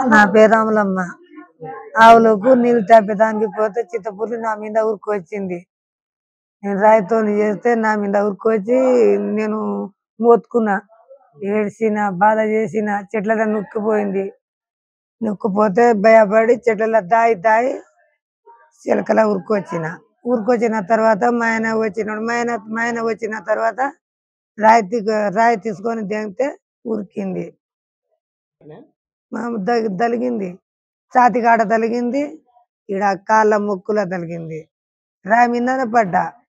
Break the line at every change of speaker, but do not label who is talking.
నా పేరు రాములమ్మ ఆవులకు నీళ్లు తాపేదానికి పోతే చిత్తపుల్లి నా మీద ఉరుకొచ్చింది నేను రాయితో చేస్తే నా మీద ఉరుకొచ్చి నేను మోతుకున్నా ఏడ్చిన బాధ చేసిన చెట్ల నొక్కిపోయింది నొక్కిపోతే భయపడి చెట్ల దాయి దాయి చిలకల ఉరుకొచ్చిన ఉరుకొచ్చిన తర్వాత మా ఆయన వచ్చినాడు మా ఆయన మా ఆయన వచ్చిన తర్వాత రాయి తీ- రాయి తీసుకొని దిగితే ఉరికింది మా ద- తలిగింది ఛాతి కాడ తలిగింది ఈడ కాళ్ళ ముక్కుల తలిగింది రాయి మీద పడ్డా